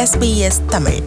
SBS Tamil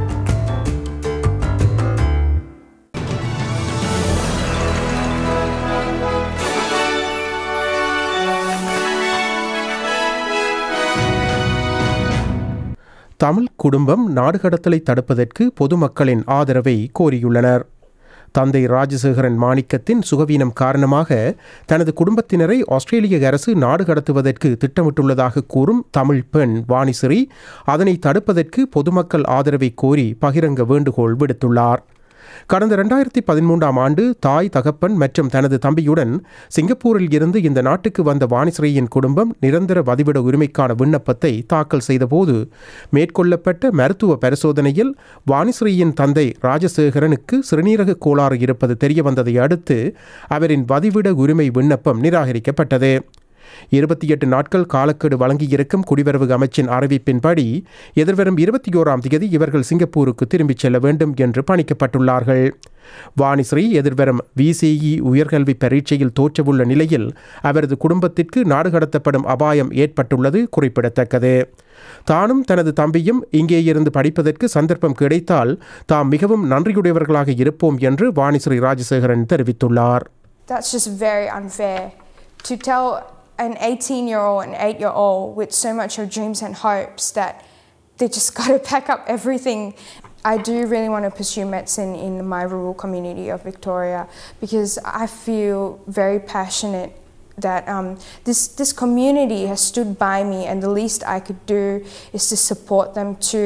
Tamil குடும்பம் நாடு கடத்தலை தடுப்பதற்கு பொதுமக்களின் ஆதரவை கோரியுள்ளனர் தந்தை ராஜசேகரன் மாணிக்கத்தின் சுகவீனம் காரணமாக தனது குடும்பத்தினரை ஆஸ்திரேலிய அரசு நாடு கடத்துவதற்கு திட்டமிட்டுள்ளதாக கூறும் தமிழ் பெண் வாணிசிறி அதனை தடுப்பதற்கு பொதுமக்கள் ஆதரவை கோரி பகிரங்க வேண்டுகோள் விடுத்துள்ளார் கடந்த ரெண்டாயிரத்தி பதிமூன்றாம் ஆண்டு தாய் தகப்பன் மற்றும் தனது தம்பியுடன் சிங்கப்பூரில் இருந்து இந்த நாட்டுக்கு வந்த வாணிஸ்ரீயின் குடும்பம் நிரந்தர வதிவிட உரிமைக்கான விண்ணப்பத்தை தாக்கல் செய்தபோது மேற்கொள்ளப்பட்ட மருத்துவ பரிசோதனையில் வாணிஸ்ரீயின் தந்தை ராஜசேகரனுக்கு சிறுநீரக கோளாறு இருப்பது தெரியவந்ததை அடுத்து அவரின் வதிவிட உரிமை விண்ணப்பம் நிராகரிக்கப்பட்டது இருபத்தி எட்டு நாட்கள் காலக்கெடு வழங்கியிருக்கும் குடிவரவு அமைச்சின் அறிவிப்பின்படி எதிர்வரும் இருபத்தி ஓராம் தேதி இவர்கள் சிங்கப்பூருக்கு திரும்பிச் செல்ல வேண்டும் என்று பணிக்கப்பட்டுள்ளார்கள் வாணிஸ்ரீ எதிர்வரும் விசிஇ உயர்கல்வி பரீட்சையில் தோற்றவுள்ள நிலையில் அவரது குடும்பத்திற்கு நாடு கடத்தப்படும் அபாயம் ஏற்பட்டுள்ளது குறிப்பிடத்தக்கது தானும் தனது தம்பியும் இங்கே இருந்து படிப்பதற்கு சந்தர்ப்பம் கிடைத்தால் தாம் மிகவும் நன்றியுடையவர்களாக இருப்போம் என்று வாணிஸ்ரீ ராஜசேகரன் தெரிவித்துள்ளார் That's just very unfair. To tell an 18 year old and 8 year old with so much of dreams and hopes that they just got to pack up everything. I do really want to pursue medicine in my rural community of Victoria because I feel very passionate that um, this, this community has stood by me and the least I could do is to support them too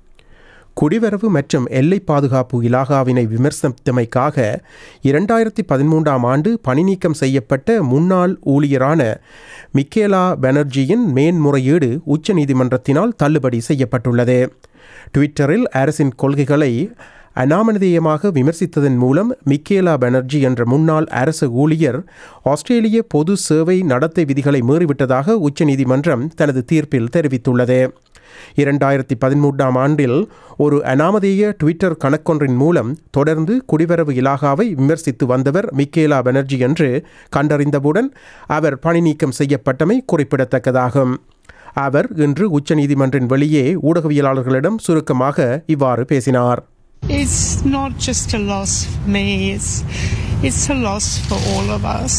குடிவரவு மற்றும் எல்லை பாதுகாப்பு இலாகாவினை விமர்சித்தமைக்காக இரண்டாயிரத்தி பதிமூன்றாம் ஆண்டு பணிநீக்கம் செய்யப்பட்ட முன்னாள் ஊழியரான மிக்கேலா பானர்ஜியின் மேன்முறையீடு உச்சநீதிமன்றத்தினால் தள்ளுபடி செய்யப்பட்டுள்ளது ட்விட்டரில் அரசின் கொள்கைகளை அனாமதேயமாக விமர்சித்ததன் மூலம் மிக்கேலா பானர்ஜி என்ற முன்னாள் அரசு ஊழியர் ஆஸ்திரேலிய பொது சேவை நடத்தை விதிகளை மீறிவிட்டதாக உச்சநீதிமன்றம் தனது தீர்ப்பில் தெரிவித்துள்ளது இரண்டாயிரத்தி பதிமூன்றாம் ஆண்டில் ஒரு அனாமதேய ட்விட்டர் கணக்கொன்றின் மூலம் தொடர்ந்து குடிவரவு இலாகாவை விமர்சித்து வந்தவர் மிக்கேலா பானர்ஜி என்று கண்டறிந்தவுடன் அவர் பணி நீக்கம் செய்யப்பட்டமை குறிப்பிடத்தக்கதாகும் அவர் இன்று உச்சநீதிமன்றின் வெளியே ஊடகவியலாளர்களிடம் சுருக்கமாக இவ்வாறு பேசினார் It's not just a loss for me, it's, it's a loss for all of us.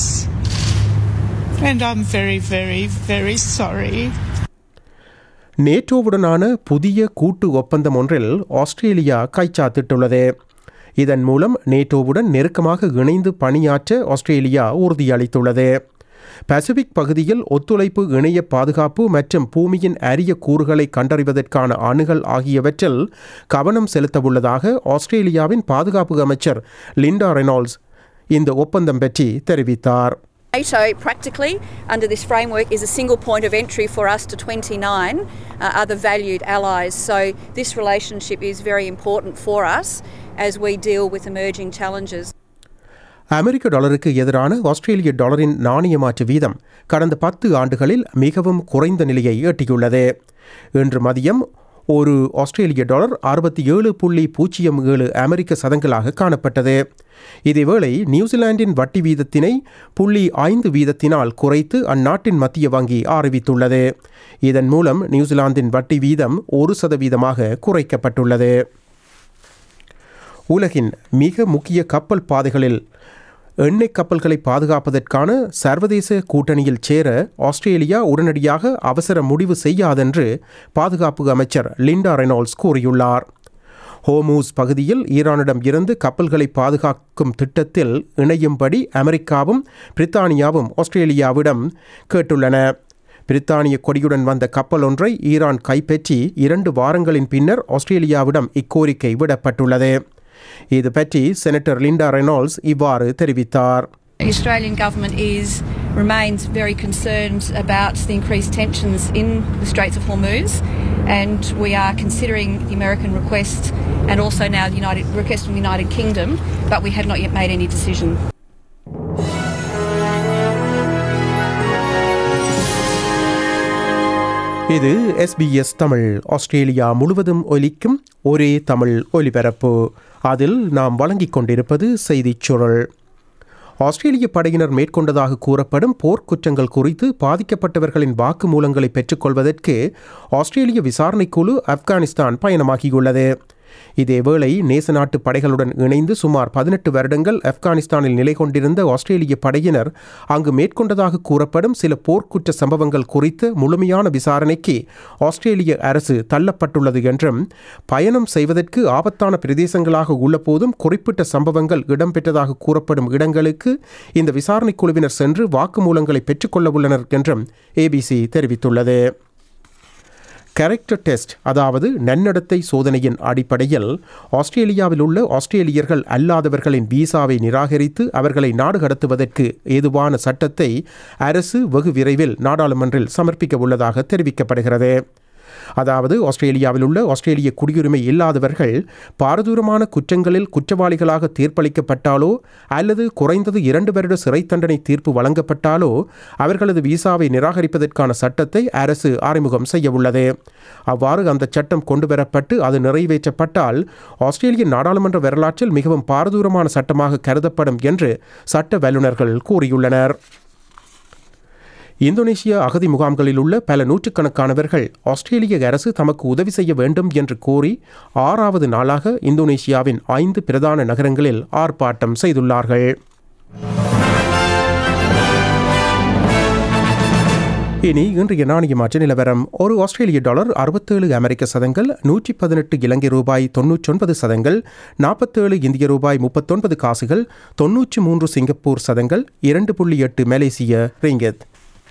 And I'm very, very, very sorry. நேட்டோவுடனான புதிய கூட்டு ஒப்பந்தம் ஒன்றில் ஆஸ்திரேலியா கைச்சாத்திட்டுள்ளது இதன் மூலம் நேட்டோவுடன் நெருக்கமாக இணைந்து பணியாற்ற ஆஸ்திரேலியா உறுதியளித்துள்ளது பசிபிக் பகுதியில் ஒத்துழைப்பு இணைய பாதுகாப்பு மற்றும் பூமியின் அரிய கூறுகளை கண்டறிவதற்கான அணுகல் ஆகியவற்றில் கவனம் செலுத்தவுள்ளதாக ஆஸ்திரேலியாவின் பாதுகாப்பு அமைச்சர் லிண்டா ரெனால்ட்ஸ் இந்த ஒப்பந்தம் பற்றி தெரிவித்தார் NATO, practically, under this framework, is a single point of entry for us to 29 uh, other valued allies. So, this relationship is very important for us as we deal with emerging challenges. அமெரிக்க டாலருக்கு எதிரான ஆஸ்திரேலிய டாலரின் நாணய மாற்று வீதம் கடந்த பத்து ஆண்டுகளில் மிகவும் குறைந்த நிலையை எட்டியுள்ளது இன்று மதியம் ஒரு ஆஸ்திரேலிய டாலர் அறுபத்தி ஏழு புள்ளி பூஜ்ஜியம் ஏழு அமெரிக்க சதங்களாக காணப்பட்டது இதேவேளை நியூசிலாந்தின் வட்டி வீதத்தினை புள்ளி ஐந்து வீதத்தினால் குறைத்து அந்நாட்டின் மத்திய வங்கி அறிவித்துள்ளது இதன் மூலம் நியூசிலாந்தின் வட்டி வீதம் ஒரு சதவீதமாக குறைக்கப்பட்டுள்ளது உலகின் மிக முக்கிய கப்பல் பாதைகளில் எண்ணெய் கப்பல்களை பாதுகாப்பதற்கான சர்வதேச கூட்டணியில் சேர ஆஸ்திரேலியா உடனடியாக அவசர முடிவு செய்யாதென்று பாதுகாப்பு அமைச்சர் லிண்டா ரெனால்ட்ஸ் கூறியுள்ளார் ஹோமூஸ் பகுதியில் ஈரானிடம் இருந்து கப்பல்களை பாதுகாக்கும் திட்டத்தில் இணையும்படி அமெரிக்காவும் பிரித்தானியாவும் ஆஸ்திரேலியாவிடம் கேட்டுள்ளன பிரித்தானிய கொடியுடன் வந்த கப்பல் ஒன்றை ஈரான் கைப்பற்றி இரண்டு வாரங்களின் பின்னர் ஆஸ்திரேலியாவிடம் இக்கோரிக்கை விடப்பட்டுள்ளது இது பற்றி செனட்டர் லிண்டா ரெனால்ட்ஸ் இவ்வாறு தெரிவித்தார் The Australian government is remains very concerned about the increased tensions in the Straits of Hormuz, and we are considering the American request and also now the United request from the United Kingdom, but we have not yet made any decision. இது SBS Tamil Australia முழுவதும் ஒலிக்கும் ஒரே தமிழ் ஒலிபரப்பு அதில் நாம் வழங்கிக் கொண்டிருப்பது செய்திச் சுருள் ஆஸ்திரேலிய படையினர் மேற்கொண்டதாக கூறப்படும் போர்க்குற்றங்கள் குறித்து பாதிக்கப்பட்டவர்களின் வாக்குமூலங்களை பெற்றுக்கொள்வதற்கு ஆஸ்திரேலிய விசாரணைக்குழு ஆப்கானிஸ்தான் பயணமாகியுள்ளது இதேவேளை நேச நாட்டு படைகளுடன் இணைந்து சுமார் பதினெட்டு வருடங்கள் ஆப்கானிஸ்தானில் நிலை கொண்டிருந்த ஆஸ்திரேலிய படையினர் அங்கு மேற்கொண்டதாக கூறப்படும் சில போர்க்குற்ற சம்பவங்கள் குறித்து முழுமையான விசாரணைக்கு ஆஸ்திரேலிய அரசு தள்ளப்பட்டுள்ளது என்றும் பயணம் செய்வதற்கு ஆபத்தான பிரதேசங்களாக உள்ளபோதும் குறிப்பிட்ட சம்பவங்கள் இடம்பெற்றதாக கூறப்படும் இடங்களுக்கு இந்த விசாரணை குழுவினர் சென்று வாக்குமூலங்களை பெற்றுக்கொள்ள உள்ளனர் என்றும் ஏபிசி தெரிவித்துள்ளது கேரக்டர் டெஸ்ட் அதாவது நன்னடத்தை சோதனையின் அடிப்படையில் ஆஸ்திரேலியாவில் உள்ள ஆஸ்திரேலியர்கள் அல்லாதவர்களின் வீசாவை நிராகரித்து அவர்களை நாடு கடத்துவதற்கு ஏதுவான சட்டத்தை அரசு வெகு விரைவில் நாடாளுமன்றில் சமர்ப்பிக்க உள்ளதாக தெரிவிக்கப்படுகிறது அதாவது ஆஸ்திரேலியாவில் உள்ள ஆஸ்திரேலிய குடியுரிமை இல்லாதவர்கள் பாரதூரமான குற்றங்களில் குற்றவாளிகளாக தீர்ப்பளிக்கப்பட்டாலோ அல்லது குறைந்தது இரண்டு வருட சிறை தண்டனை தீர்ப்பு வழங்கப்பட்டாலோ அவர்களது விசாவை நிராகரிப்பதற்கான சட்டத்தை அரசு அறிமுகம் செய்ய உள்ளது அவ்வாறு அந்த சட்டம் கொண்டுவரப்பட்டு அது நிறைவேற்றப்பட்டால் ஆஸ்திரேலிய நாடாளுமன்ற வரலாற்றில் மிகவும் பாரதூரமான சட்டமாக கருதப்படும் என்று சட்ட வல்லுநர்கள் கூறியுள்ளனர் இந்தோனேசிய அகதி முகாம்களில் உள்ள பல நூற்றுக்கணக்கானவர்கள் ஆஸ்திரேலிய அரசு தமக்கு உதவி செய்ய வேண்டும் என்று கோரி ஆறாவது நாளாக இந்தோனேசியாவின் ஐந்து பிரதான நகரங்களில் ஆர்ப்பாட்டம் செய்துள்ளார்கள் இனி இன்றைய நாணய மாற்ற நிலவரம் ஒரு ஆஸ்திரேலிய டாலர் அறுபத்தேழு அமெரிக்க சதங்கள் நூற்றி பதினெட்டு இலங்கை ரூபாய் தொன்னூற்றொன்பது சதங்கள் நாற்பத்தேழு இந்திய ரூபாய் முப்பத்தொன்பது காசுகள் தொன்னூற்றி மூன்று சிங்கப்பூர் சதங்கள் இரண்டு புள்ளி எட்டு மலேசிய ரிங்கத்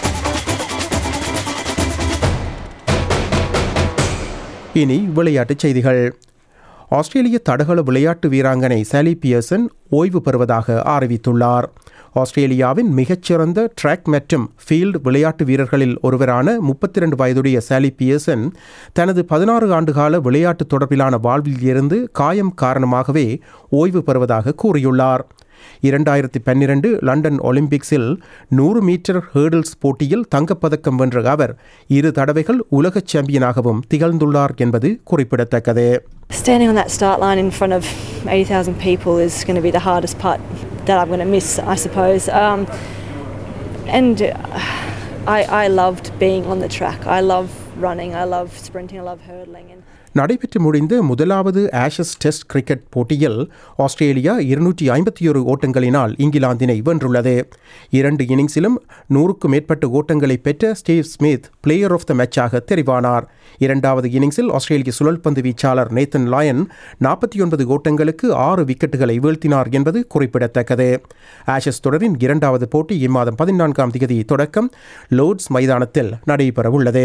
இனி விளையாட்டுச் செய்திகள் ஆஸ்திரேலிய தடகள விளையாட்டு வீராங்கனை சாலி பியர்சன் ஓய்வு பெறுவதாக அறிவித்துள்ளார் ஆஸ்திரேலியாவின் மிகச்சிறந்த ட்ராக் மற்றும் ஃபீல்டு விளையாட்டு வீரர்களில் ஒருவரான முப்பத்தி ரெண்டு வயதுடைய சாலி பியர்சன் தனது பதினாறு ஆண்டுகால விளையாட்டு தொடர்பிலான வாழ்வில் இருந்து காயம் காரணமாகவே ஓய்வு பெறுவதாக கூறியுள்ளார் இரண்டாயிரத்தி பன்னிரண்டு லண்டன் ஒலிம்பிக்ஸில் நூறு மீட்டர் ஹேர்டில்ஸ் போட்டியில் தங்கப்பதக்கம் வென்ற அவர் இரு தடவைகள் உலக சாம்பியனாகவும் திகழ்ந்துள்ளார் என்பது குறிப்பிடத்தக்கது Standing on that start line in front of 80,000 people is going to be the hardest part that I'm going to miss, I suppose. Um, and uh, I, I loved being on the track. I love running, I love sprinting, I love hurdling. And நடைபெற்று முடிந்த முதலாவது Ashes test cricket போட்டியில் Australia இருநூற்றி ஐம்பத்தி ஒரு ஓட்டங்களினால் இங்கிலாந்தினை வென்றுள்ளது இரண்டு இன்னிங்ஸிலும் நூறுக்கு மேற்பட்ட ஓட்டங்களை பெற்ற Steve Smith player of the மேட்சாக தெரிவானார் இரண்டாவது இன்னிங்ஸில் ஆஸ்திரேலிய சுழல்பந்து வீச்சாளர் நேத்தன் லாயன் நாற்பத்தி ஒன்பது ஓட்டங்களுக்கு ஆறு விக்கெட்டுகளை வீழ்த்தினார் என்பது குறிப்பிடத்தக்கது ஆஷஸ் தொடரின் இரண்டாவது போட்டி இம்மாதம் பதினான்காம் தேதி தொடக்கம் லோர்ட்ஸ் மைதானத்தில் நடைபெறவுள்ளது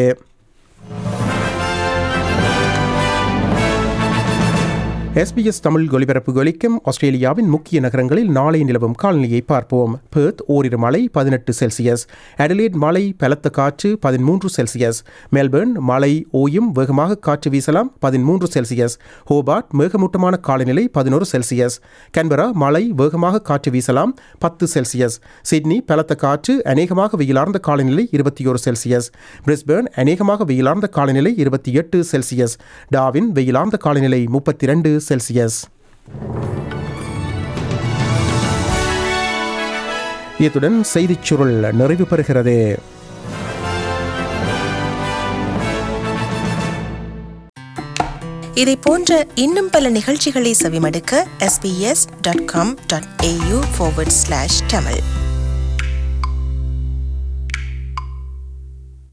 எஸ்பிஎஸ் தமிழ் ஒலிபரப்பு ஒலிக்கும் ஆஸ்திரேலியாவின் முக்கிய நகரங்களில் நாளை நிலவும் காலநிலையை பார்ப்போம் பெர்த் ஓரிரு மழை பதினெட்டு செல்சியஸ் அடலேட் மழை பலத்த காற்று பதிமூன்று செல்சியஸ் மெல்பர்ன் மழை ஓயும் வேகமாக காற்று வீசலாம் பதிமூன்று செல்சியஸ் ஹோபார்ட் மேகமூட்டமான காலநிலை பதினோரு செல்சியஸ் கன்பரா மழை வேகமாக காற்று வீசலாம் பத்து செல்சியஸ் சிட்னி பலத்த காற்று அநேகமாக வெயிலார்ந்த காலநிலை இருபத்தி ஒரு செல்சியஸ் பிரிஸ்பேர்ன் அநேகமாக வெயிலார்ந்த காலநிலை இருபத்தி எட்டு செல்சியஸ் டாவின் வெயிலார்ந்த காலநிலை முப்பத்தி ரெண்டு செல்சியஸ் இத்துடன் செய்திச் சுருள் நிறைவு பெறுகிறது இதை போன்ற இன்னும் பல நிகழ்ச்சிகளை செவிமடுக்க sbs.com.au forward slash tamil